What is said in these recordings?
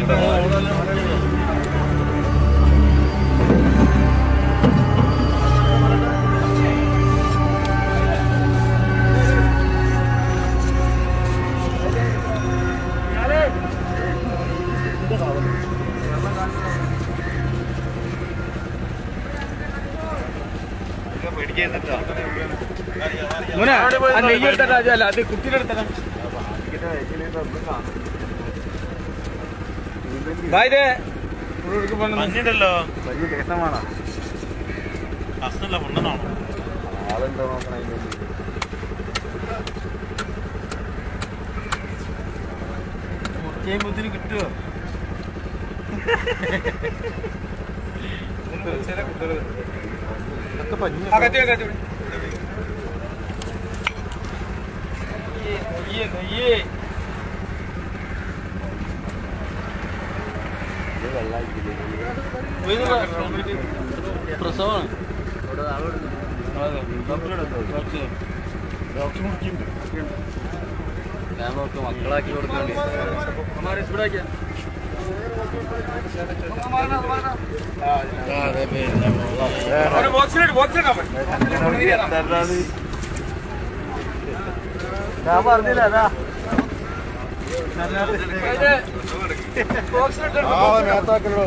മോനെ ആ നെയ്യ് എടുത്തല്ല അല്ല അത് കുട്ടിയുടെ എടുത്തല്ല ബായിതേ മഞ്ഞിടല്ലോ വലിയ കേസമാണോ അസല്ല പൊണ്ണനാണോ ആളുണ്ടോ നോക്കണം അതിന്റെ ഉള്ളിൽ. ചെയ്യുമ്പോത്തിന് കിട്ടുമോ ഇതൊക്കെ പഞ്ഞി അകത്തി അകത്തി നെയ്യ് നെയ്യ് ഇത് വെള്ളമായിട്ടില്ലേ പ്രസവമാണ് അതെ ഡോക്ടർ മുടിക്കുന്നുണ്ട് ഞാൻ നോക്ക് മക്കളാക്കി കൊടുക്കണ്ടി അതെ പിന്നെ ഞാൻ പറഞ്ഞില്ല അതാ ആ നേരത്താക്കലോ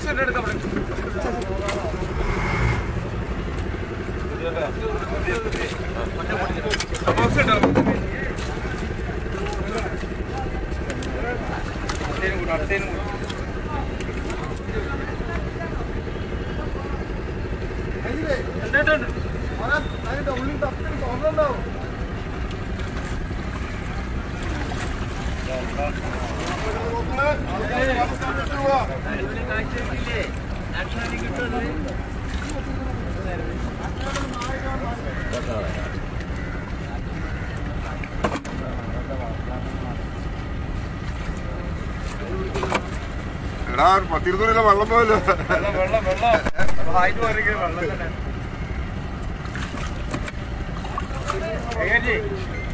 എടാ പത്തിരുന്നൂറില്ല വെള്ളം പോയല്ലോ വെള്ളം വെള്ളം ആയിട്ട് പറയുന്നത് വെള്ളം തന്നെ ഏകജി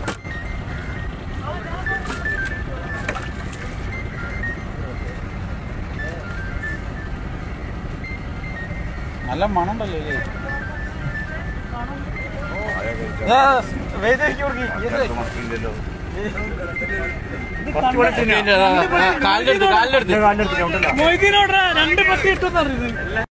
നല്ല മണുണ്ടല്ലോ അല്ലേ മക്കളില്ലല്ലോ കാലിലെടുത്ത് കാലിലെടുത്ത് കാലിലെടുത്ത് ചവിട്ടണ്ട മൊയ്തീനോടാ രണ്ട് പത്തി ഇട്ടെന്ന് അറിയുന്നത്